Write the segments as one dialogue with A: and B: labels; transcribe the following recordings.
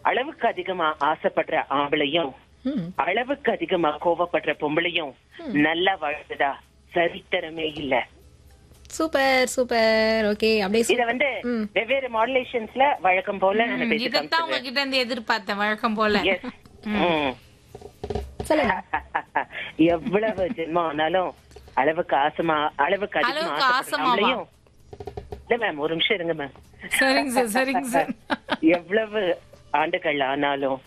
A: அளவுக்கு அதிகமா ஆசைப்படுற ஆம்பளையும்
B: ம்.
A: அளவுக்கு அதிகமா கோவப்படுற பொம்பளையும் நல்லா வாழ்ந்ததா சரித்திரமே இல்ல
B: சூப்பர் சூப்பர் ஓகே அப்படியே
A: இத
B: சு-
A: வந்து
B: ம்.
A: வெவ்வேறு மாடுலேஷன்ஸ்ல வழக்கம் போல நான் பேசி
C: இதத்தான் உங்ககிட்ட இருந்து எதிர்பார்த்தேன் வழக்கம் போல
A: Yes. ம்.
B: சொல்லுங்க
A: எவ்வளவு ஜென்மம் ஆனாலும் அளவுக்கு ஆசமா அளவுக்கு அதிகமா
C: அளவுக்கு
A: ஆசைப்படுற
C: ஆசமாவா?
A: ஆம்பளையும் இல்ல மேம் ஒரு நிமிஷம் இருங்க மேம்
C: சரிங்க சார் சரிங்க சார்
A: எவ்வளவு ஆண்டுகள் ஆனாலும்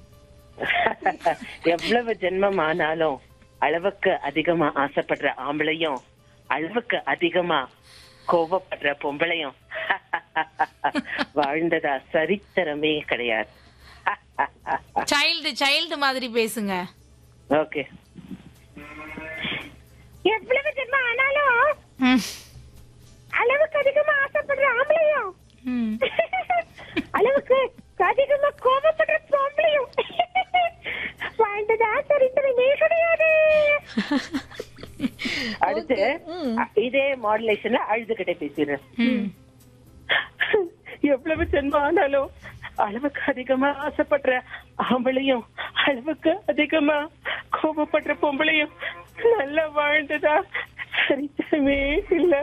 A: எவ்வளவு ஜென்மம் ஆனாலும் அளவுக்கு அதிகமா ஆசைப்படுற ஆம்பளையும் அளவுக்கு அதிகமா கோபப்படுற பொம்பளையும் வாழ்ந்ததா சரித்திரமே கிடையாது
C: சைல்டு சைல்டு மாதிரி பேசுங்க
A: ஓகே எவ்வளவு ஜென்மம் ஆனாலும்
C: ம்.
A: அளவுக்கு அதிகமா ஆசைப்படுற ஆம்பளையும்
C: ம்.
A: அளவுக்கு அதிகமா கோபப்படுற பொம்பளையும் வாழ்ந்ததா சரித்திரமே கிடையாது அடுத்து அ- இதே மாடுலேஷன்ல அழுதுகிட்டே பேசிடுறேன்
C: ம்.
A: எவ்வளவு ஜென்மம் ஆனாலும் அளவுக்கு அதிகமா ஆசைப்படுற ஆம்பளையும் அளவுக்கு அதிகமா கோபப்படுற பொம்பளையும் நல்லா வாழ்ந்ததா சரித்திரமே இல்ல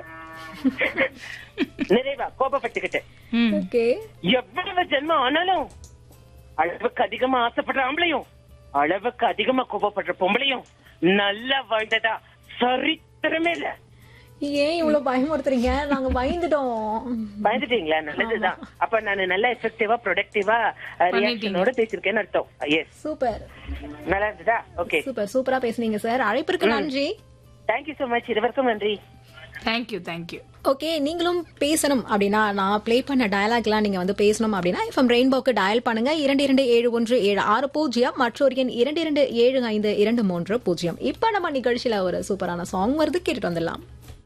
A: நிறைவா கோபப்பட்டுக்கிட்டு
C: ம்.
B: ஓகே
A: எவ்வளவு ஜென்மம் ஆனாலும் அளவுக்கு அதிகமா ஆசைப்படுற ஆம்பளையும் அளவுக்கு அதிகமா கோபப்படுற பொம்பளையும் நல்லா வாழ்ந்ததா சரித்திரமே இல்ல
B: ஏன் இவ்வளவு பயமுறுத்துறீங்க நாங்க பயந்துட்டோம்
A: பயந்துட்டீங்களா நல்லதுதான் அப்ப நான் நல்ல எஃபெக்டிவா ப்ரொடக்டிவா ரியாக்ஷனோட பேசிருக்கேன்னு அர்த்தம் எஸ்
B: சூப்பர்
A: நல்லா இருந்ததா ஓகே
B: சூப்பர் சூப்பரா பேசுனீங்க சார் அழைப்பிற்கு நன்றி
A: தேங்க்யூ சோ மச் இருவருக்கும் நன்றி
C: தேங்க்யூ தேங்க்யூ
B: ஓகே நீங்களும் பேசணும் அப்படின்னா நான் ப்ளே பண்ண டயலாக்லாம் நீங்க வந்து பேசணும் அப்படின்னா எஃப்எம் ரெயின்போக்கு டயல் பண்ணுங்க இரண்டு இரண்டு ஏழு ஒன்று ஏழு ஆறு பூஜ்ஜியம் மற்றொரு எண் இரண்டு இரண்டு ஏழு ஐந்து இரண்டு மூன்று பூஜ்ஜியம் இப்ப நம்ம நிகழ்ச்சியில ஒரு சூப்பரான சாங் வருது கேட்டுட்டு வந்துடலாம்